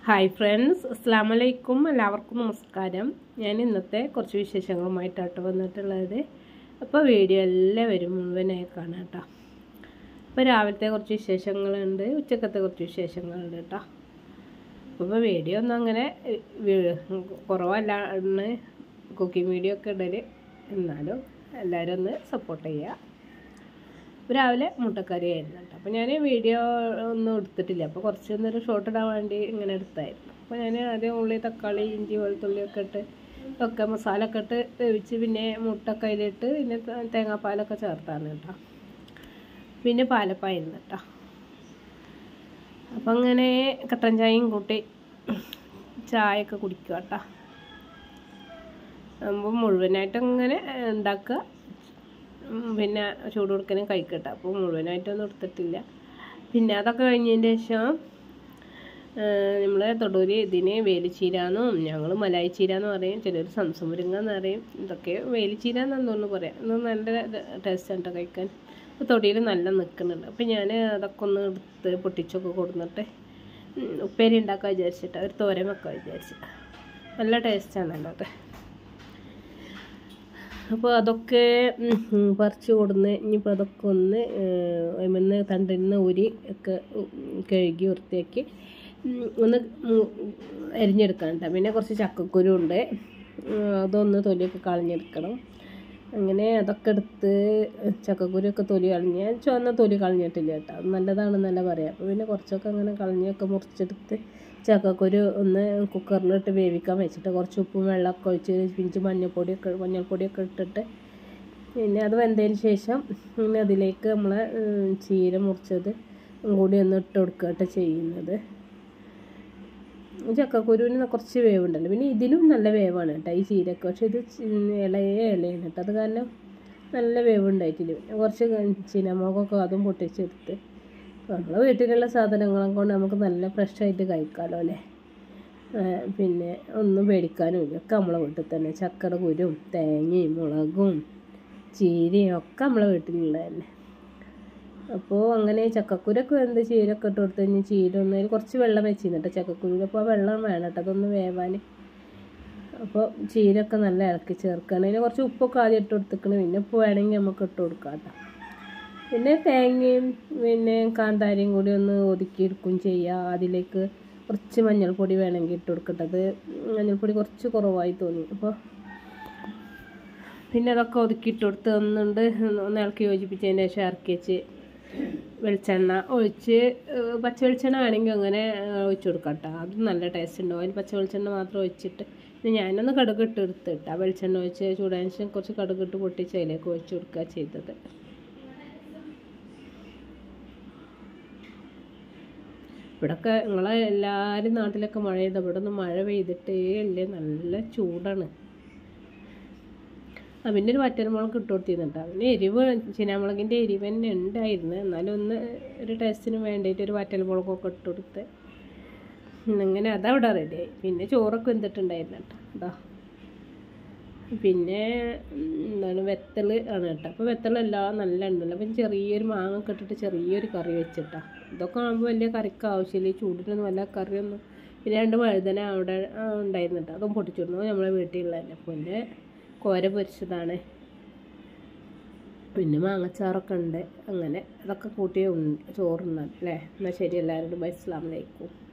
hi friends അസ്സാം വലൈക്കും എല്ലാവർക്കും നമസ്കാരം ഞാൻ ഇന്നത്തെ കുറച്ച് വിശേഷങ്ങളുമായിട്ടാട്ടോ വന്നിട്ടുള്ളത് അപ്പോൾ വീഡിയോ എല്ലാവരും മുഴുവനായി കാണാം കേട്ടോ അപ്പോൾ രാവിലത്തെ കുറച്ച് വിശേഷങ്ങളുണ്ട് ഉച്ചക്കത്തെ കുറച്ച് വിശേഷങ്ങളുണ്ട് കേട്ടോ അപ്പോൾ വീഡിയോ ഒന്നും അങ്ങനെ വീ- കുറവല്ലാണ്ട് കുക്കിംഗ് വീഡിയോ ഒക്കെ ഇടൽ എന്നാലും എല്ലാവരും ഒന്ന് സപ്പോർട്ട് ചെയ്യുക ഇപ്പോൾ രാവിലെ മുട്ടക്കറി ആയിരുന്നു കേട്ടോ അപ്പോൾ ഞാൻ വീഡിയോ ഒന്നും എടുത്തിട്ടില്ല അപ്പോൾ കുറച്ച് നേരം ഷോർട്ട് ഇടാൻ വേണ്ടി ഇങ്ങനെ എടുത്തായിരുന്നു അപ്പോൾ ഞാൻ ആദ്യം ഉള്ളി തക്കാളി ഇഞ്ചി വെളുത്തുള്ളി ഒക്കെ ഇട്ട് ഒക്കെ മസാല ഒക്കെ ഇട്ട് വേവിച്ച് പിന്നെ മുട്ട കയ്യിലിട്ട് പിന്നെ ത- തേങ്ങാപ്പാലൊക്കെ ചേർത്താണ് കേട്ടോ പിന്നെ പാലപ്പായിരുന്നു കേട്ടോ അപ്പം അങ്ങനെ കട്ടൻ ചായയും കൂട്ടി ചായയൊക്കെ കുടിക്കുക കേട്ടോ അപ്പോൾ മുഴുവനായിട്ട് അങ്ങനെ ഉണ്ടാക്കുക ഉം, പിന്നെ ചൂട് കൊടുക്കാനും കഴിക്കട്ടെ അപ്പോൾ മുഴുവനായിട്ടൊന്നും എടുത്തിട്ടില്ല പിന്നെ അതൊക്കെ കഴിഞ്ഞതിന് ശേഷം നമ്മൾ തൊടൂര് ഇതിന് വേലിച്ചീരാന്നും ഞങ്ങൾ മലായി ചീര എന്ന് പറയും ചിലർ സംസമുരിങ്ങ എന്ന് പറയും ഇതൊക്കെ വേലിച്ചീര എന്നാന്ന് തോന്നുന്നു പറയാം ഇത് നല്ല ടേസ്റ്റ് ഉണ്ട് കഴിക്കാൻ അപ്പോൾ തൊടിയിൽ നല്ല നിൽക്കുന്നുണ്ട് അപ്പോൾ ഞാൻ അതൊക്കെ ഒന്ന് എടുത്ത് പൊട്ടിച്ചൊക്കെ കൊടുന്നിട്ട് ഉം, ഉപ്പേരി ഉണ്ടാക്കാൻ വിചാരിച്ചിട്ട് ഒരു തോരൻ വെക്കാൻ വിചാരിച്ചു നല്ല ടേസ്റ്റാണല്ലോ അത് അപ്പോൾ അതൊക്കെ ഉം, ഉം, പറിച്ച് കൊടുന്ന് ഇനിയിപ്പോൾ അതൊക്കെ ഒന്ന് അതിൽ തണ്ടിൽ നിന്ന് ഊരി ഒക്കെ ഉം, കഴുകി വൃത്തിയാക്കി ഉം, ഒന്ന് ഉം, അരിഞ്ഞെടുക്കണം കേട്ടോ പിന്നെ കുറച്ച് ചക്കക്കുരു ഉണ്ട് ഉം, അതൊന്ന് തൊലിയൊക്കെ കളഞ്ഞെടുക്കണം അങ്ങനെ അതൊക്കെ എടുത്ത് ചക്കക്കുരുയൊക്കെ തൊലി കളഞ്ഞ് ചുവന്ന തൊലി കളഞ്ഞിട്ടില്ല കേട്ടോ അത് നല്ലതാണെന്നല്ല പറയാം അപ്പോൾ പിന്നെ കുറച്ചൊക്കെ അങ്ങനെ കളഞ്ഞൊക്കെ മുറിച്ചെടുത്ത് ചക്കക്കുരു ഒന്ന് കുക്കറിലിട്ട് വേവിക്കാൻ വെച്ചിട്ട് കുറച്ച് ഉപ്പും വെള്ളമൊക്കെ ഒഴിച്ച് പിഞ്ച് മഞ്ഞൾപ്പൊടിയൊക്കെ മഞ്ഞൾപ്പൊടിയൊക്കെ ഇട്ടിട്ട് പിന്നെ അത് വെന്തതിന് ശേഷം പിന്നെ അതിലേക്ക് നമ്മൾ ചീര മുറിച്ചത് കൂടി ഒന്ന് ഇട്ട് കൊടുക്കുകയായിട്ട് ചെയ്യുന്നത് ചക്കക്കുരുവിന് കുറച്ച് വേവുണ്ടല്ലോ പിന്നെ ഇതിലും നല്ല വേവാണ് കേട്ടോ ഈ ചീരക്ക് പക്ഷെ ഇത് ചി- ഇളയ ഇലയാണ് കേട്ടോ അത് കാരണം നല്ല വേവുണ്ടായിട്ടില്ല പിന്നെ കുറച്ച് ചീനമുളകൊക്കെ അതും പൊട്ടിച്ചെടുത്ത് നമ്മളെ വീട്ടിലുള്ള സാധനങ്ങളും കൊണ്ട് നമുക്ക് നല്ല ഫ്രഷായിട്ട് കഴിക്കാമല്ലോ അല്ലേ ആ, പിന്നെ ഒന്നും പേടിക്കാനും ഇല്ല ഒക്കെ നമ്മളെ വീട്ടിൽ തന്നെ ചക്കര കുരും തേങ്ങയും മുളകും ചീരയും ഒക്കെ നമ്മളെ വീട്ടിലുള്ള തന്നെ അപ്പോൾ അങ്ങനെ ചക്കക്കുരൊക്കെ എന്ത് ചീരൊക്കെ ഇട്ട് കൊടുത്ത് കഴിഞ്ഞ് ചീര ഒന്ന് അതിൽ കുറച്ച് വെള്ളം വെച്ചിരുന്നിട്ട് ചക്കക്കുരു അപ്പോൾ ആ വെള്ളം വേണം കേട്ടോ അതൊന്ന് വേവാൻ അപ്പോൾ ചീരൊക്കെ നല്ല ഇളക്കി ചേർക്കണം അതിന് കുറച്ച് ഉപ്പൊക്കെ ആദ്യം ഇട്ട് കൊടുത്തിക്കണം പിന്നെ ഉപ്പ് വേണമെങ്കിൽ നമുക്ക് ഇട്ട് കൊടുക്കാം കേട്ടോ പിന്നെ തേങ്ങയും പിന്നെ കാന്താരിയും കൂടി ഒന്ന് ഒതുക്കിയെടുക്കും ചെയ്യുക അതിലേക്ക് കുറച്ച് മഞ്ഞൾപ്പൊടി വേണമെങ്കിൽ ഇട്ട് കൊടുക്കട്ടത് മഞ്ഞൾപ്പൊടി കുറച്ച് കുറവായി തോന്നി അപ്പോൾ പിന്നെ അതൊക്കെ ഒതുക്കിയിട്ട് കൊടുത്ത് ഒന്നുണ്ട് ഒന്ന് ഇളക്കി യോജിപ്പിച്ചതിന് ശേഷം ഇറക്കി വെച്ച് വെളിച്ചെണ്ണ ഒഴിച്ച് ഏഹ് പച്ച വെളിച്ചെണ്ണ വേണമെങ്കിൽ അങ്ങനെ ഏഹ് ഒഴിച്ച് കൊടുക്കാം കേട്ടോ അത് നല്ല ടേസ്റ്റ് ഉണ്ടാവും അതിൽ പച്ച വെളിച്ചെണ്ണ മാത്രം ഒഴിച്ചിട്ട് പിന്നെ ഞാനൊന്ന് കടുക് ഇട്ട് എടുത്തിട്ട് ആ വെളിച്ചെണ്ണ ഒഴിച്ച് ചൂടാൻ ശേഷം കുറച്ച് കടുക് ഇട്ട് പൊട്ടിച്ച് അതിലേക്ക് ഒഴിച്ച് കൊടുക്കുക ചെയ്തത് ഇവിടൊക്കെ നിങ്ങളെ എല്ലാവരും നാട്ടിലൊക്കെ മഴ ചെയ്ത ഇവിടെ ഒന്നും മഴ പെയ്തിട്ടേ ഇല്ലേ നല്ല ചൂടാണ് ആ പിന്നെ ഒരു വറ്റൽമുളക് ഇട്ട് കൊടുത്തിരുന്നുണ്ട് പിന്നെ എരിവ് ചീനാമുളകിൻ്റെ എരിവ് തന്നെ ഉണ്ടായിരുന്നു എന്നാലും ഒന്ന് ഒരു ടേസ്റ്റിന് വേണ്ടിയിട്ട് ഒരു വറ്റൽമുളകൊക്കെ ഇട്ട് കൊടുത്ത് ഉം, അങ്ങനെ അതവിടെ റെഡിയായി പിന്നെ ചോറൊക്കെ വെന്തിട്ടുണ്ടായിരുന്നു കേട്ടോ അതാ പിന്നെ ഉം, എന്താണ് വെത്തൽ ആണ് കേട്ടോ അപ്പോൾ വെത്തലെല്ലാം നല്ല ഉണ്ടല്ലോ അപ്പം ചെറിയൊരു മാങ്ങ ഒക്കെ ഇട്ടിട്ട് ചെറിയൊരു കറി വെച്ചിട്ടാ ഇതൊക്കെ ആകുമ്പോൾ വലിയ കറിക്ക് ആവശ്യമില്ല ഈ ചൂടിനൊന്നും വല്ല കറിയൊന്നും പിന്നെ രണ്ട് വഴുതന അവിടെ ആ, ഉണ്ടായിരുന്നു കേട്ടോ അതും പൊട്ടിച്ചിരുന്നു നമ്മളെ വീട്ടിലുള്ള തന്നെ പിന്നെ കോര പൊരിച്ചതാണ് പിന്നെ മാങ്ങച്ചാറൊക്കെ ഉണ്ട് അങ്ങനെ അതൊക്കെ കൂട്ടി ഉണ്ട് ചോറുണ്ണാൻ അല്ലേ എന്നാൽ ശരി എല്ലാവരോടും ബൈ അസ്ലാമലൈക്കും